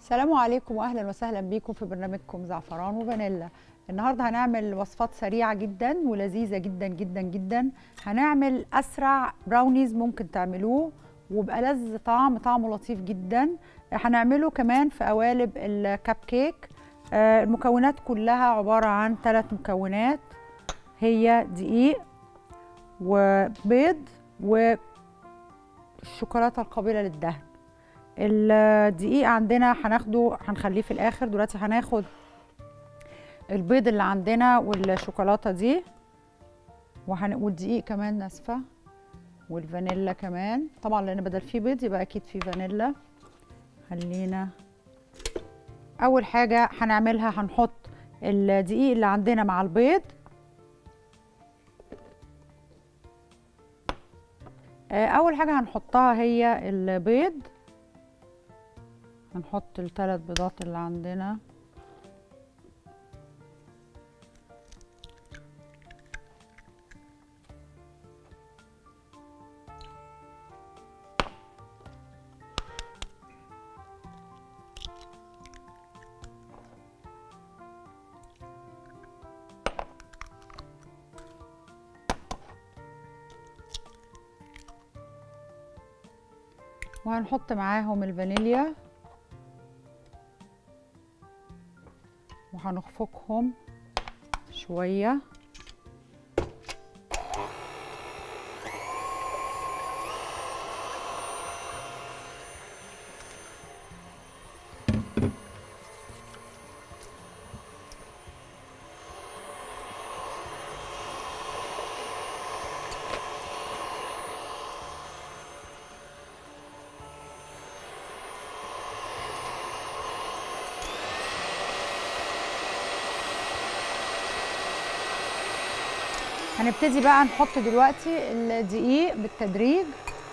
السلام عليكم واهلا وسهلا بيكم في برنامجكم زعفران وفانيلا النهارده هنعمل وصفات سريعه جدا ولذيذه جدا جدا جدا هنعمل اسرع براونيز ممكن تعملوه وبألذ طعم طعمه لطيف جدا هنعمله كمان في قوالب الكب كيك آه، المكونات كلها عباره عن ثلاث مكونات هي دقيق وبيض والشوكولاته القابله للدهن الدقيق عندنا هناخده هنخليه في الاخر دلوقتي هناخد البيض اللي عندنا والشوكولاته دي وهن... والدقيق كمان ناسفه والفانيلا كمان طبعا لان بدل فيه بيض يبقى اكيد فيه فانيلا خلينا اول حاجه هنعملها هنحط الدقيق اللي عندنا مع البيض آه، اول حاجه هنحطها هي البيض هنحط الثلاث بيضات اللي عندنا وهنحط معاهم الفانيليا وهنخفقهم شوية هنبتدي بقى نحط دلوقتي الدقيق بالتدريج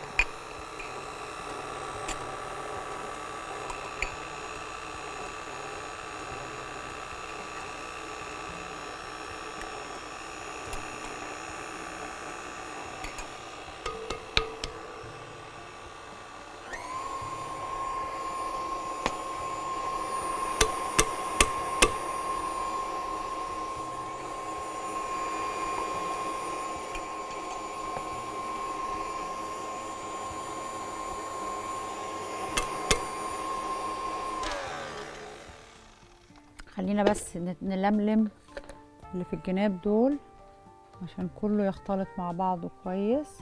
خلينا بس ن- نلملم اللي في الجناب دول عشان كله يختلط مع بعضه كويس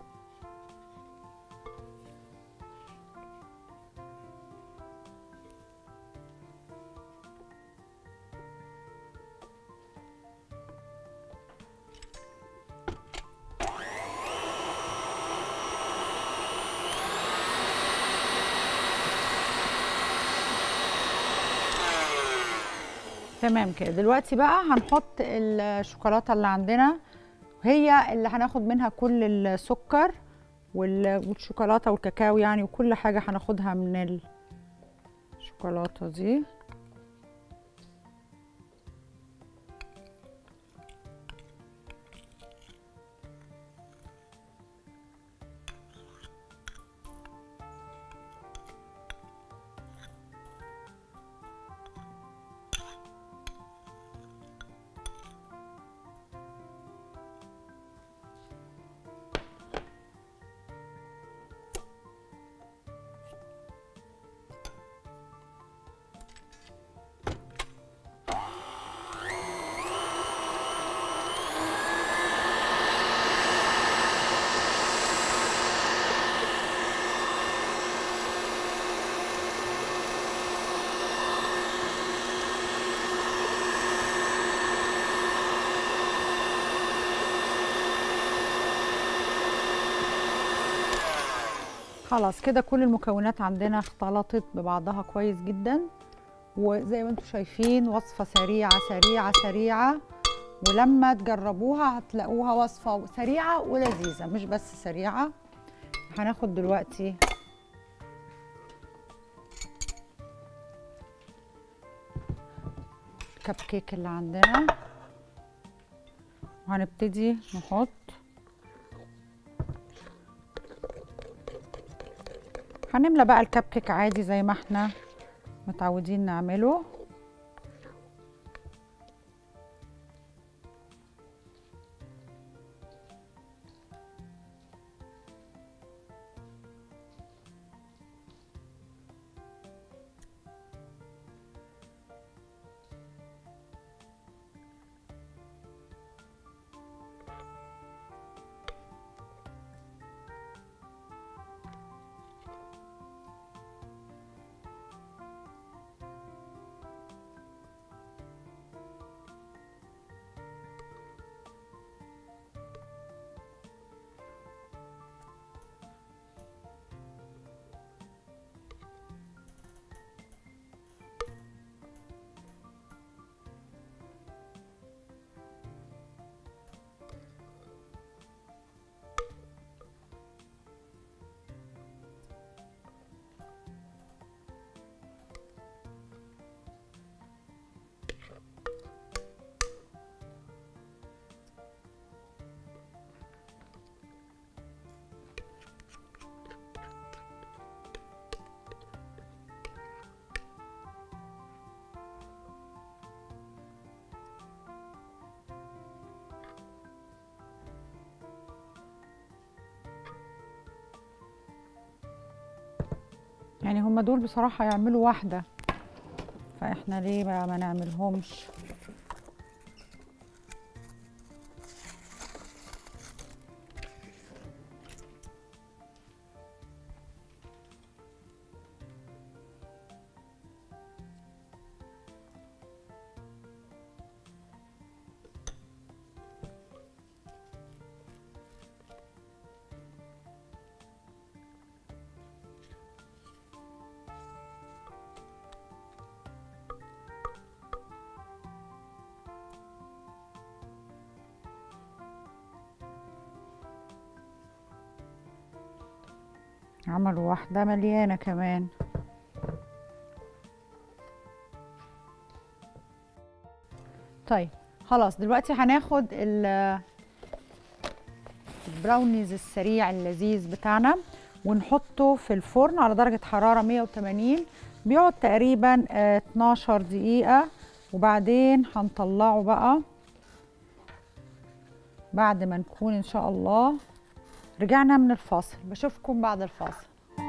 تمام كده دلوقتي بقى هنحط الشوكولاته اللي عندنا هي اللي هناخد منها كل السكر وال- والشوكولاته والكاكاو يعني وكل حاجه هناخدها من الشوكولاته دي خلاص كده كل المكونات عندنا اختلطت ببعضها كويس جدا وزي ما انتم شايفين وصفة سريعة سريعة سريعة ولما تجربوها هتلاقوها وصفة سريعة ولذيذة مش بس سريعة هناخد دلوقتي الكب كيك اللي عندنا وهنبتدي نحط هنملى بقى الكب كيك عادي زي ما احنا متعودين نعمله يعني هما دول بصراحة يعملوا واحدة فاحنا ليه بقى ما نعملهمش عملوا واحدة مليانة كمان طيب خلاص دلوقتي هناخد ال- البراونيز السريع اللذيذ بتاعنا ونحطه في الفرن على درجة حرارة 180 بيقعد تقريبا آه، 12 دقيقة وبعدين هنطلعه بقى بعد ما نكون ان شاء الله رجعنا من الفاصل بشوفكم بعد الفاصل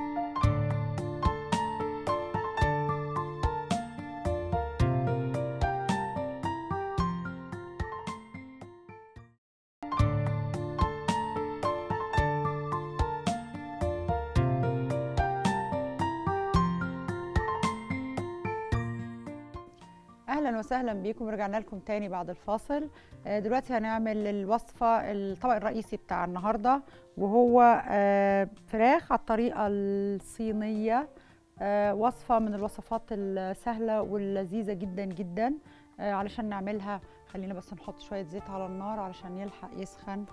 اهلا وسهلا بيكم رجعنا لكم تاني بعد الفاصل آه، دلوقتي هنعمل الوصفه الطبق الرئيسي بتاع النهارده وهو آه، فراخ على الطريقه الصينيه آه، وصفه من الوصفات السهله واللذيذه جدا جدا آه، علشان نعملها خلينا بس نحط شويه زيت على النار علشان يلحق يسخن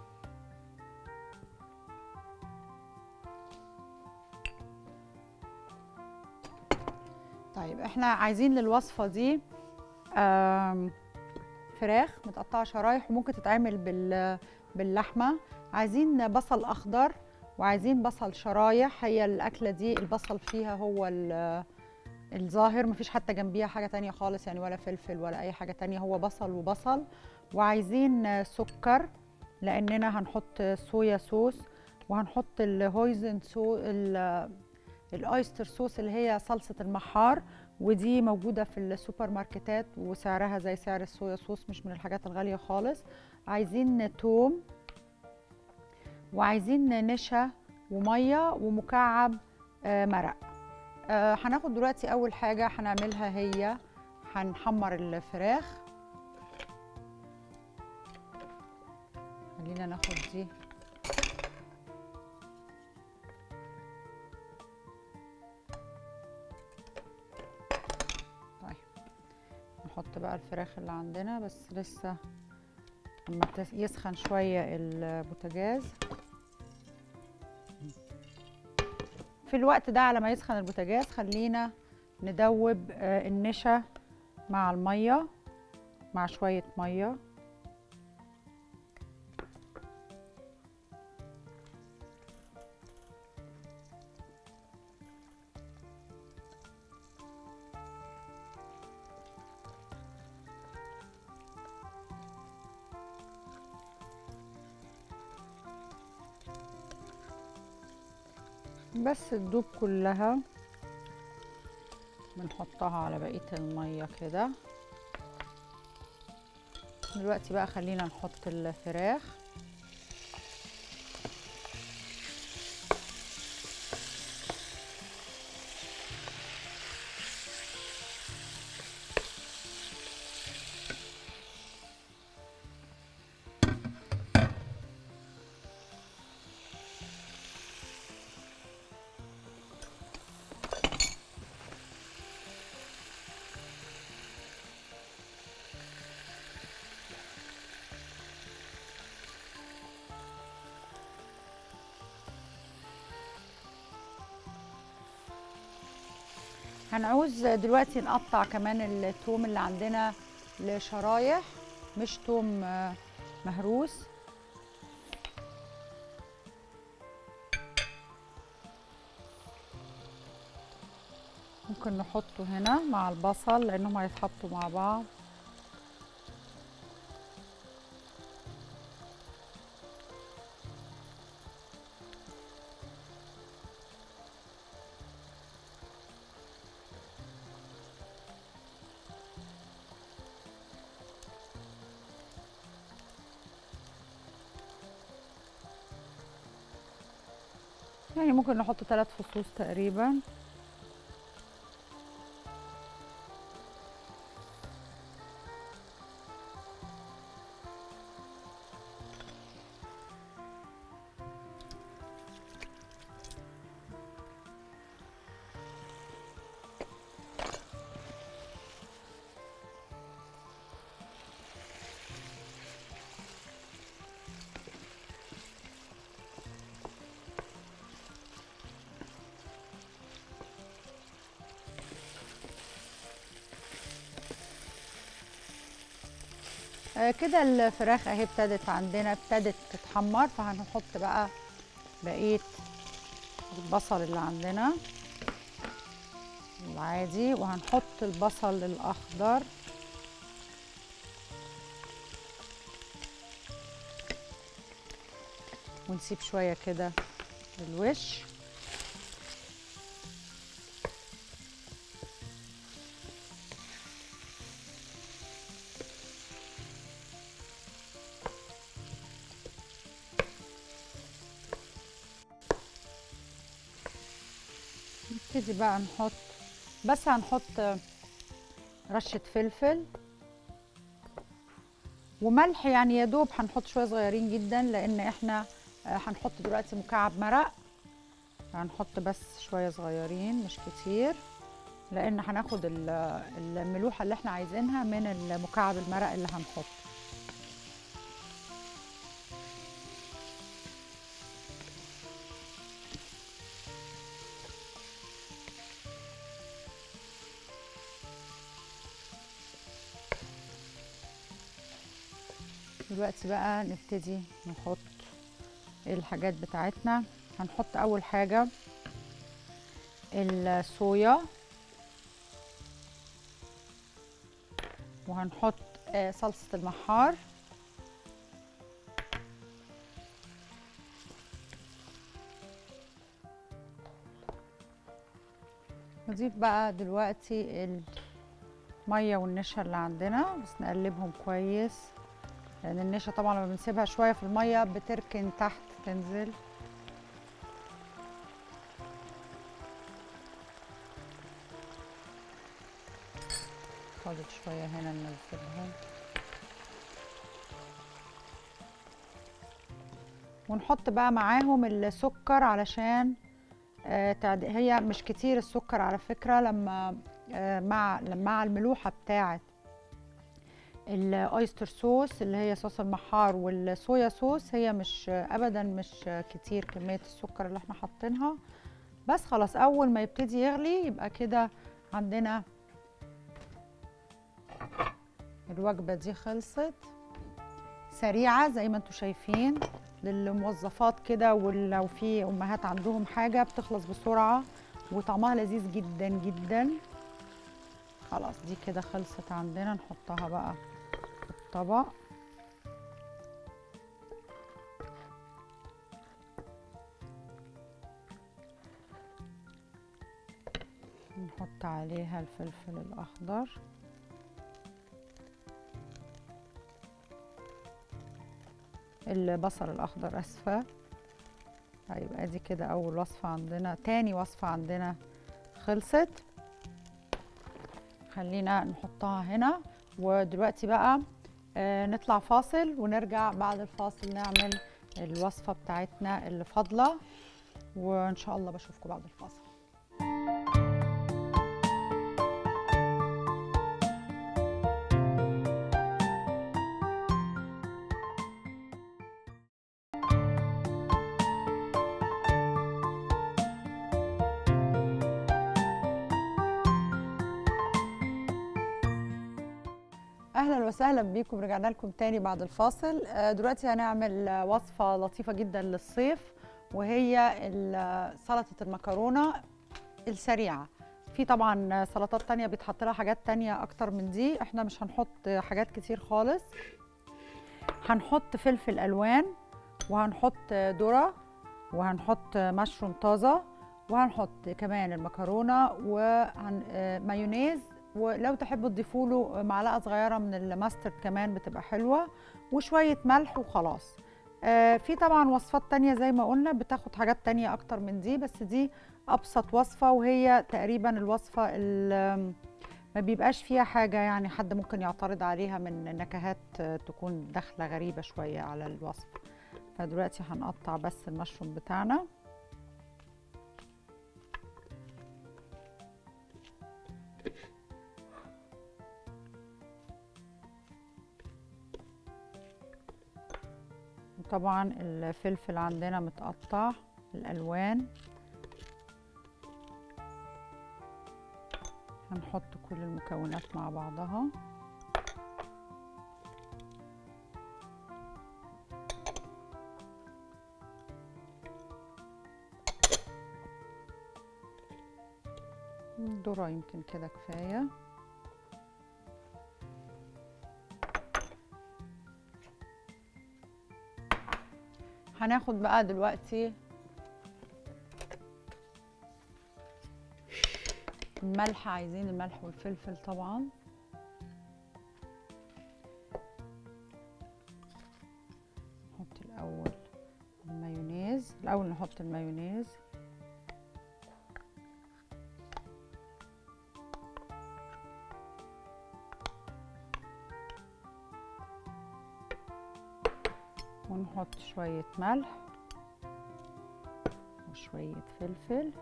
طيب احنا عايزين للوصفه دي آم، فراخ متقطعه شرايح وممكن تتعمل بال باللحمه عايزين بصل اخضر وعايزين بصل شرايح هي الاكله دي البصل فيها هو ال- الظاهر مفيش حتى جنبيها حاجه تانية خالص يعني ولا فلفل ولا اي حاجه تانية هو بصل وبصل وعايزين سكر لاننا هنحط صويا صوص وهنحط الهويزن سو ال- الاويستر صوص اللي هي صلصه المحار ودي موجودة في السوبر ماركتات وسعرها زي سعر الصويا صوص مش من الحاجات الغالية خالص عايزين توم وعايزين نشا ومية ومكعب آه، مرق آه، هناخد دلوقتي أول حاجة هنعملها هي هنحمر الفراخ خلينا ناخد دي طيب نحط بقى الفراخ اللي عندنا بس لسه لما تس- يسخن شوية البوتاجاز في الوقت ده على ما يسخن البوتاجاز خلينا ندوب آه، النشا مع المية مع شوية مية بس تدوب كلها بنحطها على بقية المية كده دلوقتي بقى خلينا نحط الفراخ هنعوز دلوقتي نقطع كمان التوم اللي عندنا لشرايح مش توم آه، مهروس ممكن نحطه هنا مع البصل لانهم هيتحطوا مع بعض يعني ممكن نحط ثلاث فصوص تقريبا آه، كده الفراخ اهي ابتدت عندنا ابتدت تتحمر فهنحط بقى بقيه البصل اللي عندنا العادي وهنحط البصل الاخضر ونسيب شويه كده الوش نبتدي بقى نحط بس هنحط رشة فلفل وملح يعني يا دوب هنحط شوية صغيرين جدا لأن احنا آه، هنحط دلوقتي مكعب مرق هنحط بس شوية صغيرين مش كتير لأن هناخد ال- الملوحة اللي احنا عايزينها من المكعب المرق اللي هنحطه دلوقتي بقى نبتدي نحط الحاجات بتاعتنا هنحط اول حاجة الصويا وهنحط آه، صلصة المحار نضيف بقى دلوقتي المية والنشا اللي عندنا بس نقلبهم كويس لان النشا طبعا لما بنسيبها شويه في الميه بتركن تحت تنزل فاضل شويه هنا ننزلهم ونحط بقى معاهم السكر علشان آه، تعد- هي مش كتير السكر على فكره لما آه، مع لما مع الملوحه بتاعه الاويستر صوص اللي هي صوص المحار والصويا صوص هي مش ابدا مش كتير كميه السكر اللي احنا حاطينها بس خلاص اول ما يبتدي يغلي يبقى كده عندنا الوجبه دي خلصت سريعه زي ما انتم شايفين للموظفات كده ولو في امهات عندهم حاجه بتخلص بسرعه وطعمها لذيذ جدا جدا خلاص دي كده خلصت عندنا نحطها بقى في الطبق عليها الفلفل الاخضر البصل الاخضر اسفه طيب ادي كده اول وصفه عندنا تاني وصفه عندنا خلصت خلينا نحطها هنا ودلوقتي بقى آه نطلع فاصل ونرجع بعد الفاصل نعمل الوصفه بتاعتنا اللي فاضله وان شاء الله بشوفكم بعد الفاصل اهلا وسهلا بيكم رجعنا لكم تاني بعد الفاصل آه، دلوقتي هنعمل آه، وصفه لطيفه جدا للصيف وهي ال- سلطه المكرونه السريعه في طبعا سلطات تانية بيتحط لها حاجات تانية اكتر من دي احنا مش هنحط حاجات كتير خالص هنحط فلفل الوان وهنحط ذره وهنحط مشروم طازه وهنحط كمان المكرونه ومايونيز ولو تحبوا تضيفوا له معلقه صغيره من الماسترد كمان بتبقى حلوه وشويه ملح وخلاص آه، في طبعا وصفات تانية زي ما قلنا بتاخد حاجات تانية اكتر من دي بس دي ابسط وصفه وهي تقريبا الوصفه اللي ما بيبقاش فيها حاجه يعني حد ممكن يعترض عليها من نكهات آه، تكون داخله غريبه شويه على الوصفه فدلوقتي هنقطع بس المشروم بتاعنا وطبعا الفلفل عندنا متقطع الالوان هنحط كل المكونات مع بعضها الذرة يمكن كده كفاية هناخد بقى دلوقتي الملح عايزين الملح والفلفل طبعا نحط الأول المايونيز الأول نحط المايونيز ونحط شوية ملح وشوية فلفل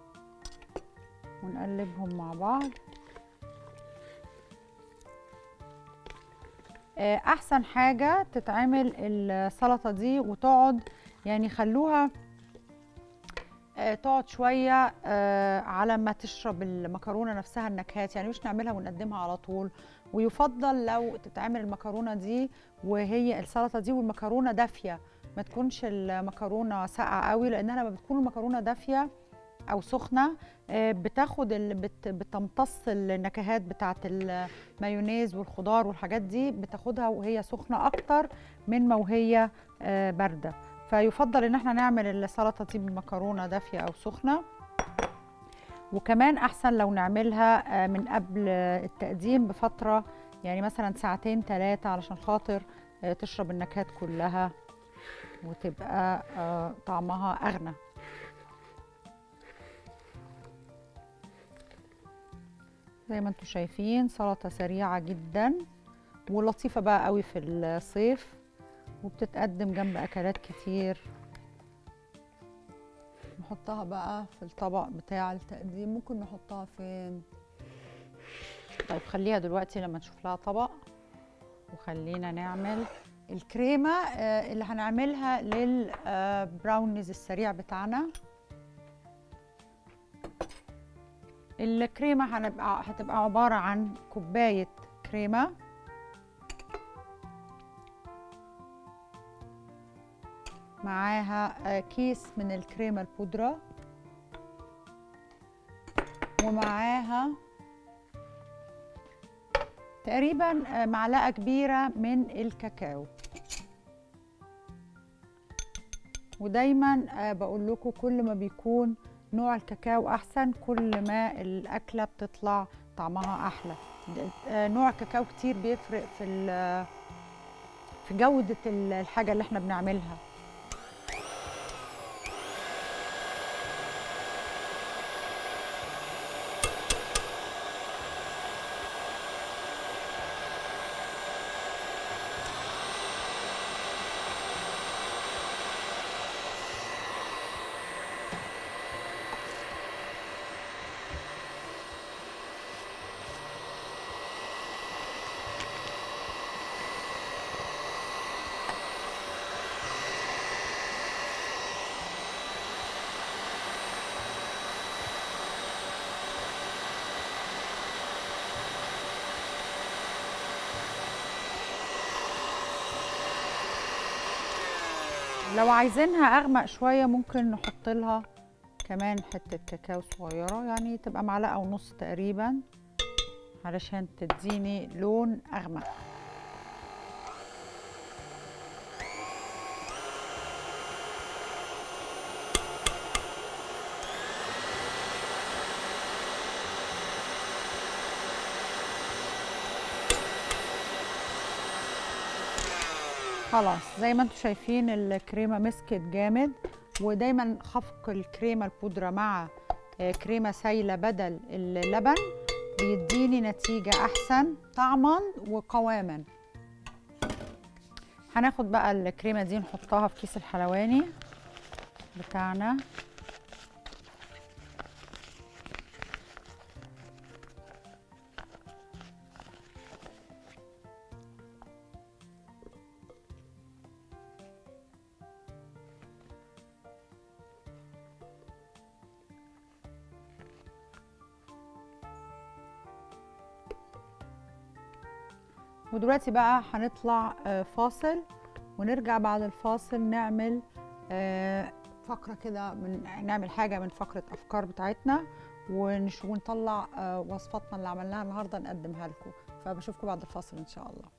ونقلبهم مع بعض آه، احسن حاجة تتعمل السلطة دي وتقعد يعني خلوها آه، تقعد شوية آه، على ما تشرب المكرونة نفسها النكهات يعني مش نعملها ونقدمها على طول ويفضل لو تتعمل المكرونة دي وهي السلطة دي والمكرونة دافية ما تكونش المكرونة ساقعة قوي لأنها لما بتكون المكرونة دافية أو سخنة آه، بتاخد ال... بت... بتمتص النكهات بتاعة المايونيز والخضار والحاجات دي بتاخدها وهي سخنة أكتر من ما وهي آه، باردة فيفضل ان احنا نعمل السلطه دي بالمكرونه دافيه او سخنه وكمان احسن لو نعملها آه، من قبل آه، التقديم بفتره يعني مثلا ساعتين ثلاثه علشان خاطر آه، تشرب النكهات كلها وتبقى آه، طعمها اغنى زي ما انتم شايفين سلطه سريعه جدا ولطيفه بقى قوي في الصيف وبتتقدم جنب اكلات كتير نحطها بقى في الطبق بتاع التقديم ممكن نحطها فين طيب خليها دلوقتي لما نشوف لها طبق وخلينا نعمل الكريمه آه، اللي هنعملها للبراونيز السريع بتاعنا الكريمه هنبقى هتبقى عباره عن كوبايه كريمه معاها آه، كيس من الكريمة البودرة ومعاها تقريبا آه، معلقة كبيرة من الكاكاو ودايما آه، بقول لكم كل ما بيكون نوع الكاكاو احسن كل ما الاكله بتطلع طعمها احلى آه، نوع كاكاو كتير بيفرق في ال- في جوده ال- الحاجه اللي احنا بنعملها لو عايزينها اغمق شويه ممكن نحط لها كمان حته كاكاو صغيره يعني تبقى معلقه ونص تقريبا علشان تديني لون اغمق خلاص زي ما انتم شايفين الكريمه مسكت جامد ودايما خفق الكريمه البودره مع آه، كريمه سايله بدل اللبن بيديني نتيجه احسن طعما وقواما هناخد بقى الكريمه دي نحطها في كيس الحلواني بتاعنا ودلوقتي بقى هنطلع آه، فاصل ونرجع بعد الفاصل نعمل آه، فقرة كده من نعمل حاجة من فقرة أفكار بتاعتنا ونش- ونطلع آه، وصفاتنا اللي عملناها النهاردة نقدمها لكم فبشوفكم بعد الفاصل إن شاء الله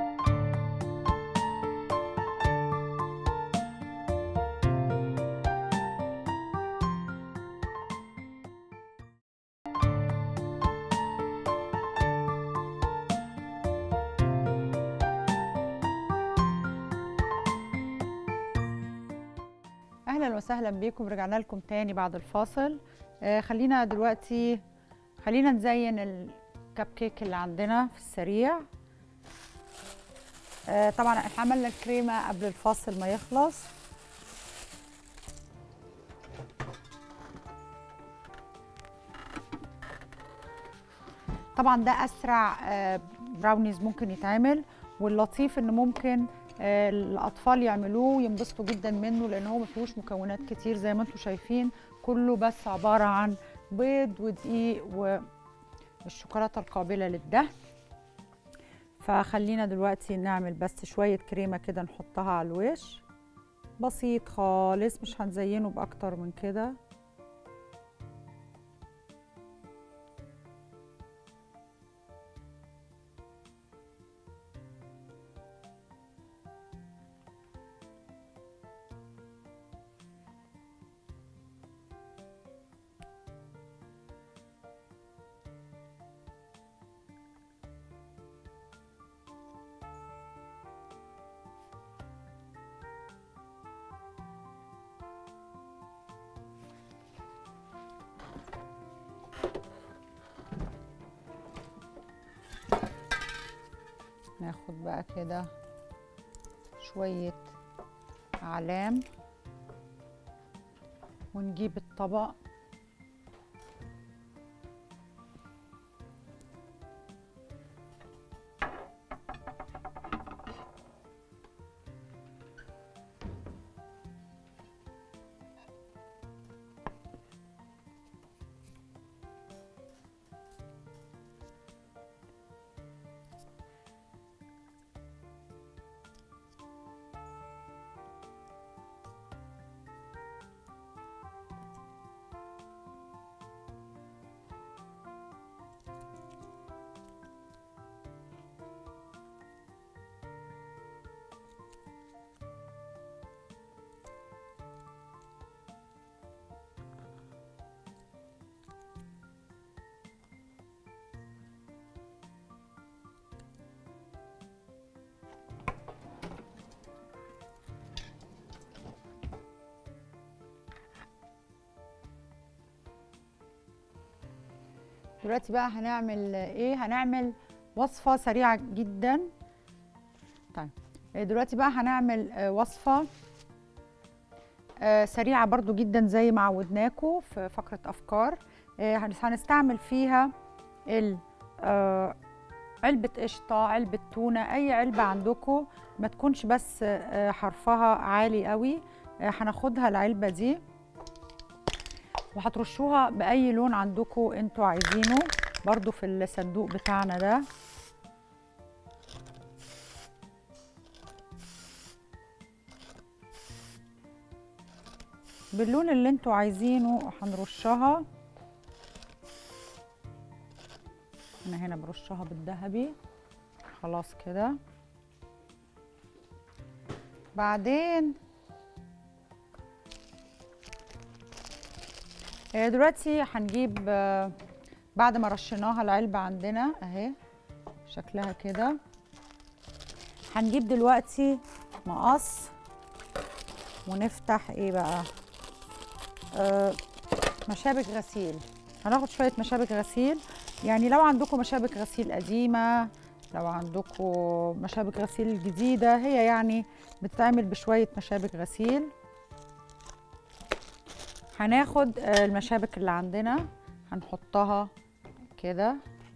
اهلا وسهلا بيكم رجعنا لكم تاني بعد الفاصل آه خلينا دلوقتي خلينا نزين الكب كيك اللي عندنا في السريع آه طبعا احنا عملنا الكريمه قبل الفاصل ما يخلص طبعا ده اسرع آه، براونيز ممكن يتعمل واللطيف ان ممكن آه، الاطفال يعملوه وينبسطوا جدا منه لان هو ما فيهوش مكونات كتير زي ما انتم شايفين كله بس عباره عن بيض ودقيق والشوكولاته القابله للدهن فخلينا دلوقتي نعمل بس شويه كريمه كده نحطها على الوش بسيط خالص مش هنزينه باكتر من كده ناخد بقى كده شوية أعلام ونجيب الطبق دلوقتي بقى هنعمل ايه هنعمل وصفه سريعه جدا طيب آه، دلوقتي بقى هنعمل آه، وصفه آه، سريعه برضو جدا زي ما عودناكم في فقره افكار آه، هنس- هنستعمل فيها ال آه، علبة قشطة علبة تونة أي علبة عندكم ما تكونش بس آه، حرفها عالي قوي آه، هناخدها العلبة دي وهترشوها بأي لون عندكم انتوا عايزينه برضو في الصندوق بتاعنا ده باللون اللي انتوا عايزينه هنرشها انا هنا برشها بالذهبي خلاص كده بعدين آه، دلوقتي هنجيب آه، بعد ما رشيناها العلبة عندنا اهي شكلها كده هنجيب دلوقتي مقص ونفتح ايه بقى آه مشابك غسيل هناخد شوية مشابك غسيل يعني لو عندكم مشابك غسيل قديمة لو عندكم مشابك غسيل جديدة هي يعني بتتعمل بشوية مشابك غسيل هناخد آه، المشابك اللي عندنا هنحطها كده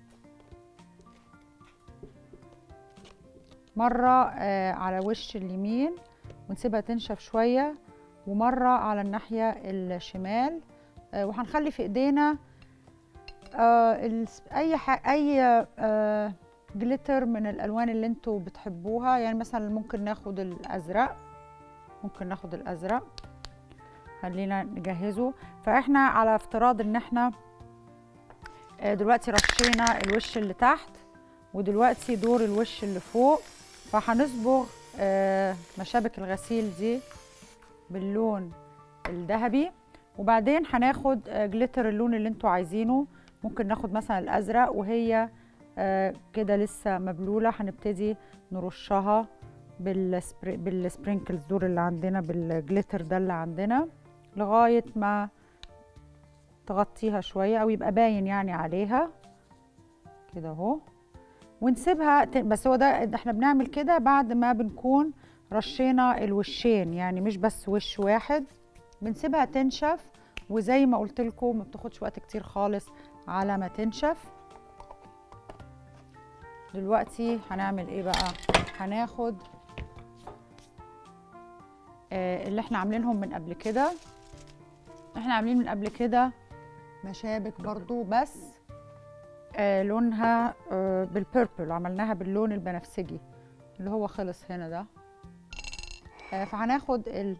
مرة آه، على وش اليمين ونسيبها تنشف شوية ومرة على الناحية الشمال آه، وهنخلي في ايدينا آه، الس- اي ح- اي آه، جليتر من الالوان اللي انتوا بتحبوها يعني مثلا ممكن ناخد الازرق ممكن ناخد الازرق خلينا نجهزه فاحنا على افتراض ان احنا آه، دلوقتي رشينا الوش اللي تحت ودلوقتي دور الوش اللي فوق فهنصبغ آه، مشابك الغسيل دي باللون الذهبي وبعدين هناخد آه، جليتر اللون اللي انتوا عايزينه ممكن ناخد مثلا الازرق وهي آه، كده لسه مبلوله هنبتدي نرشها بالسبري بالسبرينكلز دول اللي عندنا بالجليتر ده اللي عندنا لغايه ما تغطيها شويه او يبقى باين يعني عليها كده اهو ونسيبها ت- بس هو ده ده احنا بنعمل كده بعد ما بنكون رشينا الوشين يعني مش بس وش واحد بنسيبها تنشف وزي ما قلت لكم ما بتاخدش وقت كتير خالص على ما تنشف دلوقتي هنعمل ايه بقى هناخد آه اللي احنا عاملينهم من قبل كده احنا عاملين من قبل كده مشابك برضو بس آه لونها آه بالبيربل عملناها باللون البنفسجي اللي هو خلص هنا ده آه فهناخد ال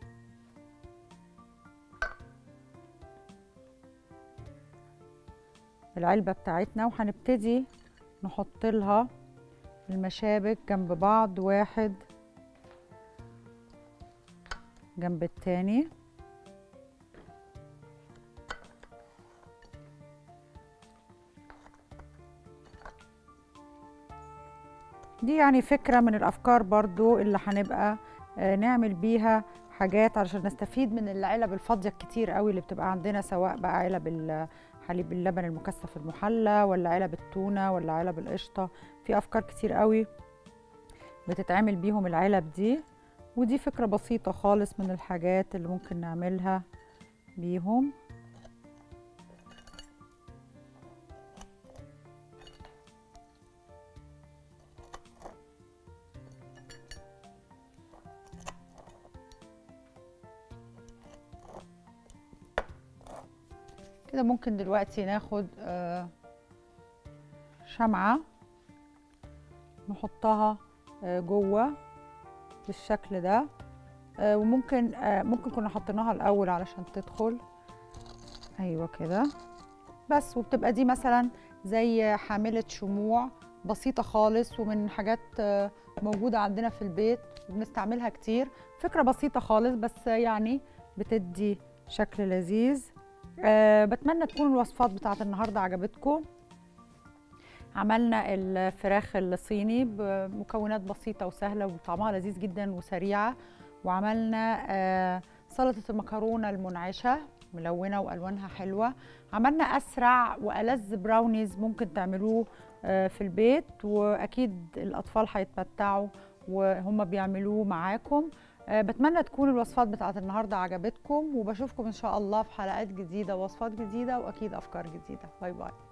العلبة بتاعتنا وهنبتدي نحط لها المشابك جنب بعض واحد جنب التاني دي يعني فكرة من الأفكار برضو اللي هنبقى آه، نعمل بيها حاجات علشان نستفيد من العلب الفاضية الكتير قوي اللي بتبقى عندنا سواء بقى علب الحليب اللبن المكثف المحلى ولا علب التونة ولا علب القشطة في أفكار كتير قوي بتتعمل بيهم العلب دي ودي فكرة بسيطة خالص من الحاجات اللي ممكن نعملها بيهم كده ممكن دلوقتي ناخد آه، شمعة نحطها آه، جوه بالشكل ده آه، وممكن آه، ممكن كنا حطيناها الأول علشان تدخل أيوة كده بس وبتبقى دي مثلا زي حاملة شموع بسيطة خالص ومن حاجات آه، موجودة عندنا في البيت وبنستعملها كتير فكرة بسيطة خالص بس يعني بتدي شكل لذيذ أه بتمنى تكون الوصفات بتاعت النهارده عجبتكم عملنا الفراخ الصيني بمكونات بسيطة وسهلة وطعمها لذيذ جدا وسريعة وعملنا أه سلطة المكرونة المنعشة ملونة وألوانها حلوة عملنا اسرع والذ براونيز ممكن تعملوه آه، في البيت واكيد الاطفال هيتمتعوا وهم بيعملوه معاكم آه، بتمنى تكون الوصفات بتاعت النهارده عجبتكم وبشوفكم ان شاء الله في حلقات جديده ووصفات جديده واكيد افكار جديده باي باي